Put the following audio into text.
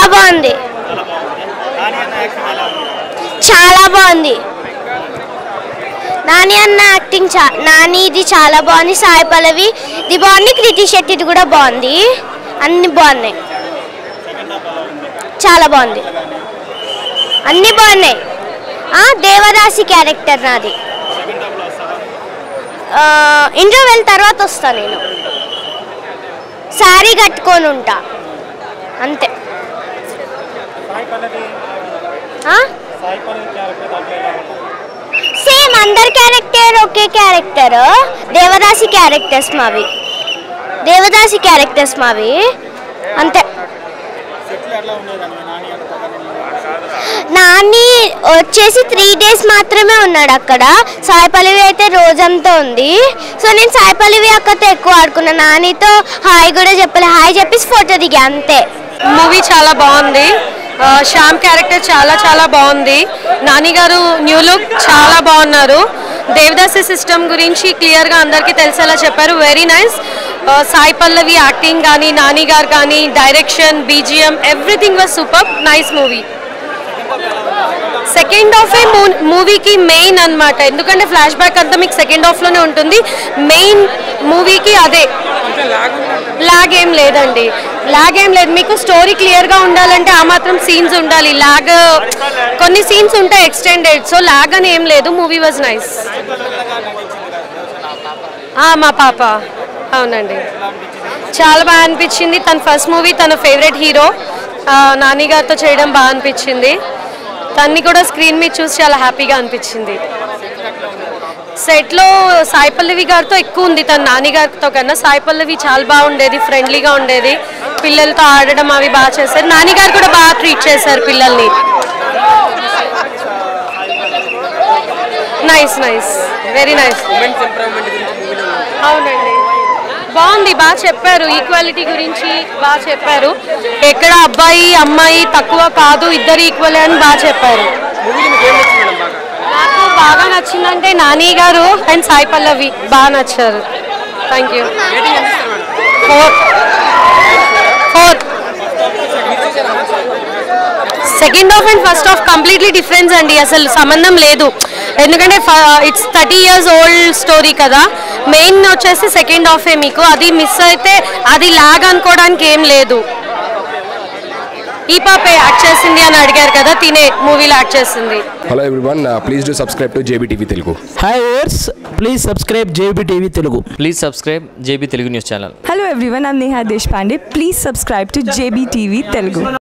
బాగుంది చాలా బాగుంది నాని అన్న యాక్టింగ్ చా నాని ఇది చాలా బాగుంది సాయి పల్లవి ఇది బాగుంది కృతి శెట్టిది కూడా బాగుంది అన్ని బాగున్నాయి చాలా బాగుంది అన్ని బాగున్నాయి ఆ, దేవదాసి క్యారెక్టర్ నాది ఇంటర్వెల్ తర్వాత వస్తా నేను శారీ కట్టుకొని ఉంటా అంతే ఆ? సేమ్ అందరి క్యారెక్టర్ ఒకే క్యారెక్టర్ దేవదాసి క్యారెక్టర్స్ మావి దేవదాసి క్యారెక్టర్స్ మావి అంతే నాని వచ్చేసి త్రీ డేస్ మాత్రమే ఉన్నాడు అక్కడ సాయి పల్లవి అయితే రోజంతా ఉంది సో నేను సాయి పల్లవి అక్కతో ఎక్కువ ఆడుకున్నా నానితో హాయ్ కూడా చెప్పలే హాయ్ చెప్పేసి ఫోటో దిగా అంతే మూవీ చాలా బాగుంది ఆ, శ్యామ్ క్యారెక్టర్ చాలా చాలా బాగుంది నాని గారు న్యూ లుక్ చాలా బాగున్నారు దేవదాసి సిస్టమ్ గురించి క్లియర్గా అందరికీ తెలిసేలా చెప్పారు very nice Sai Pallavi acting కానీ నాని గారు కానీ direction BGM everything was super nice movie second half ఏ మూవీకి మెయిన్ అన్నమాట ఎందుకంటే ఫ్లాష్ బ్యాక్ అంతా మీకు సెకండ్ హాఫ్లోనే ఉంటుంది మెయిన్ మూవీకి అదే లాగ్ ఏం లేదండి లాగ్ ఏం లేదు మీకు స్టోరీ క్లియర్గా ఉండాలంటే ఆ మాత్రం సీన్స్ ఉండాలి లాగ్ కొన్ని సీన్స్ ఉంటాయి ఎక్స్టెండెడ్ సో లాగ్ అని ఏం లేదు మూవీ వాజ్ నైస్ మా పాప అవునండి చాలా బాగా అనిపించింది తన ఫస్ట్ మూవీ తన ఫేవరెట్ హీరో నాని గారితో చేయడం బాగా అనిపించింది తన్ని కూడా స్క్రీన్ మీద చూసి చాలా హ్యాపీగా అనిపించింది సెట్లో సాయి పల్లవి గారితో ఎక్కువ ఉంది తన నాని గారితో కన్నా సాయి పల్లవి చాలా బాగుండేది ఫ్రెండ్లీగా ఉండేది పిల్లలతో ఆడడం అవి బాగా చేశారు నాని గారు కూడా బాగా ట్రీట్ చేశారు పిల్లల్ని నైస్ నైస్ వెరీ నైస్ అవునండి బాగుంది బాగా చెప్పారు ఈక్వాలిటీ గురించి బాగా చెప్పారు ఎక్కడ అబ్బాయి అమ్మాయి తక్కువ కాదు ఇద్దరు ఈక్వల్ అని బాగా చెప్పారు నాకు బాగా నచ్చిందంటే నాని గారు అండ్ సాయి పల్లవి బాగా నచ్చారు thank you for for second half and first half completely difference అండి అసలు సంబంధం లేదు ఎందుకంటే it's thirty years old story కదా మెయిన్ వచ్చేసి సెకండ్ హాఫే మీకు అది మిస్ అయితే అది లాగ్ అనుకోవడానికి ఏం లేదు ఈ పాపే యాక్ట్ చేసింది అని అడిగారు కదా తినే మూవీలో యాక్ట్ చేసింది hello everyone please do subscribe to JB TV Telugu hi ఓర్స్ please subscribe JB TV Telugu please subscribe JB Telugu news channel Hello everyone, I'm Neha Deshpande. Please subscribe to JBTV Telugu.